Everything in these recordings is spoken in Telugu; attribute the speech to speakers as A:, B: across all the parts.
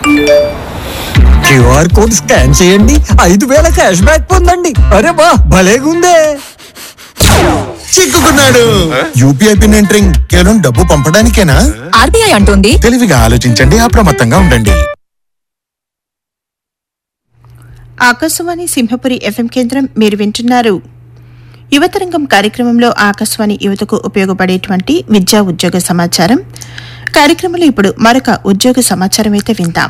A: క్యూఆర్ కోడ్ స్కాన్ చేయండి ఐదు వేల క్యాష్ బ్యాక్ పొందండి అరే బా భలేగుందే
B: చిక్కుకున్నాడు యూపీఐ పిన్ ఎంటరింగ్ కేవలం డబ్బు పంపడానికేనా
C: ఆర్బీఐ అంటోంది
B: తెలివిగా ఆలోచించండి అప్రమత్తంగా ఉండండి
D: ఆకాశవాణి సింహపురి ఎఫ్ఎం కేంద్రం మీరు వింటున్నారు యువతరంగం కార్యక్రమంలో ఆకాశవాణి యువతకు ఉపయోగపడేటువంటి విద్యా ఉద్యోగ సమాచారం కార్యక్రమంలో ఇప్పుడు మరొక ఉద్యోగ సమాచారం అయితే విందాం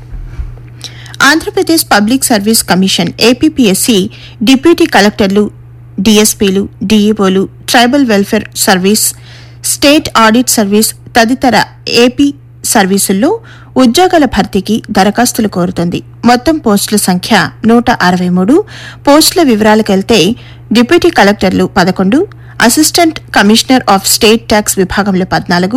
D: Andhra Pradesh public service commission APPSC deputy కలెక్టర్లు డీఎస్పీలు డీఈఓలు tribal welfare service state audit service తదితర ఏపీ సర్వీసుల్లో ఉద్యోగాల భర్తీకి దరఖాస్తులు కోరుతుంది మొత్తం పోస్టుల సంఖ్య నూట అరవై మూడు పోస్టుల వివరాలకెళ్తే డిప్యూటీ కలెక్టర్లు పదకొండు assistant commissioner of state tax విభాగంలో పద్నాలుగు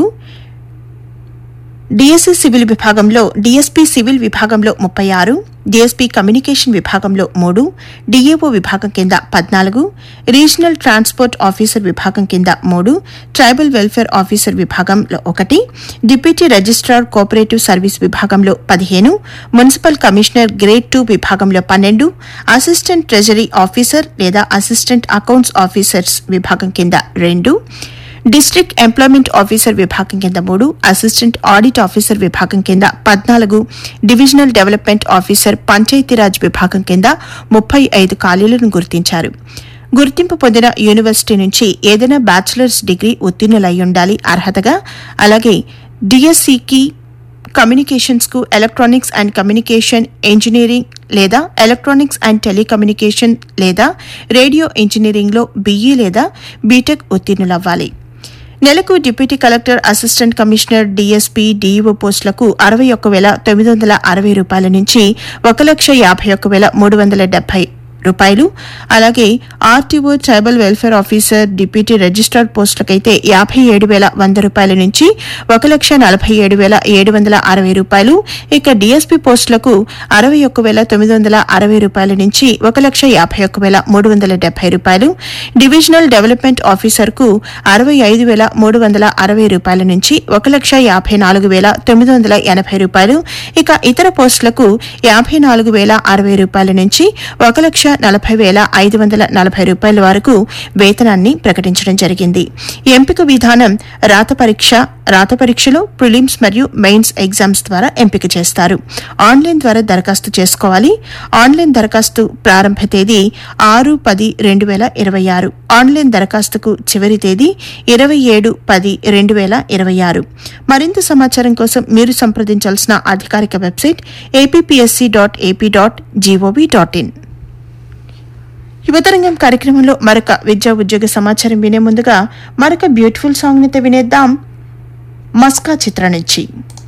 D: డిఎస్సి సివిల్ విభాగంలో డిఎస్పీ సివిల్ విభాగంలో ముప్పై ఆరు డిఎస్పీ కమ్యూనికేషన్ విభాగంలో మూడు డిఏఓ విభాగం కింద పద్నాలుగు రీజనల్ ట్రాన్స్పోర్ట్ ఆఫీసర్ విభాగం కింద మూడు ట్రైబల్ వెల్ఫేర్ ఆఫీసర్ విభాగంలో ఒకటి డిప్యూటీ రిజిస్ట్రార్ కోఆపరేటివ్ సర్వీస్ విభాగంలో పదిహేను మున్సిపల్ కమిషనర్ గ్రేడ్ టూ విభాగంలో పన్నెండు అసిస్టెంట్ ట్రెజరీ ఆఫీసర్ లేదా అసిస్టెంట్ అకౌంట్స్ ఆఫీసర్స్ విభాగం కింద రెండు డిస్ట్రిక్ట్ ఎంప్లాయ్మెంట్ ఆఫీసర్ విభాగం కింద మూడు అసిస్టెంట్ ఆడిట్ ఆఫీసర్ విభాగం కింద పద్నాలుగు డివిజనల్ డెవలప్మెంట్ ఆఫీసర్ పంచాయతీరాజ్ విభాగం కింద ముప్పై ఐదు ఖాళీలను గుర్తించారు గుర్తింపు పొందిన యూనివర్సిటీ నుంచి ఏదైనా బ్యాచిలర్స్ డిగ్రీ ఉత్తీర్ణులై ఉండాలి అర్హతగా అలాగే డిఎస్సికి కమ్యూనికేషన్స్ కు ఎలక్ట్రానిక్స్ అండ్ కమ్యూనికేషన్ ఇంజనీరింగ్ లేదా ఎలక్ట్రానిక్స్ అండ్ టెలికమ్యూనికేషన్ లేదా రేడియో ఇంజనీరింగ్ లో బీఈ లేదా బీటెక్ ఉత్తీర్ణులవ్వాలి నెలకు deputy collector assistant commissioner DSP DEO పోస్టులకు అరవై ఒక్క వేల తొమ్మిది వందల అరవై రూపాయల నుంచి ఒక లక్ష యాభై ఒక్క వేల మూడు వందల డెబ్బై రూపాయలు అలాగే RTO tribal welfare officer deputy registrar పోస్టులకైతే యాభై ఏడు వేల వంద రూపాయల నుంచి ఒక లక్ష నలభై ఏడు వేల ఏడు వందల అరవై రూపాయలు ఇక డీఎస్పీ పోస్టులకు అరవై ఒక్క వేల తొమ్మిది వందల అరవై రూపాయల నుంచి ఒక లక్ష యాభై ఒక్క వేల మూడు వందల డెబ్బై రూపాయలు డివిజనల్ డెవలప్మెంట్ ఆఫీసర్ కు అరవై ఐదు వేల మూడు వందల అరవై రూపాయల నుంచి ఒక లక్ష యాభై నాలుగు వేల తొమ్మిది వందల ఎనభై రూపాయలు ఇక ఇతర పోస్టులకు యాభై నాలుగు వేల అరవై రూపాయల నుంచి ఒక లక్ష నలభై వేల ఐదు వందల నలభై రూపాయల వరకు వేతనాన్ని ప్రకటించడం జరిగింది ఎంపిక విధానం రాత పరీక్ష రాత పరీక్షలో ప్రిలిమ్స్ మరియు మెయిన్స్ ఎగ్జామ్స్ ద్వారా ఎంపిక చేస్తారు ఆన్లైన్ ద్వారా దరఖాస్తు చేసుకోవాలి ఆన్లైన్ దరఖాస్తు ప్రారంభ తేదీ ఆరు పది రెండు వేల ఇరవై ఆరు ఆన్లైన్ దరఖాస్తుకు చివరి తేదీ ఇరవై ఏడు పది రెండు వేల ఇరవై ఆరు మరింత సమాచారం కోసం మీరు సంప్రదించాల్సిన అధికారిక website APPSC dot AP dot GOV dot in యువతరంగం కార్యక్రమంలో మరొక విద్యా ఉద్యోగ సమాచారం వినే ముందుగా మరొక బ్యూటిఫుల్ సాంగ్ ని వినేద్దాం మస్కా చిత్ర నుంచి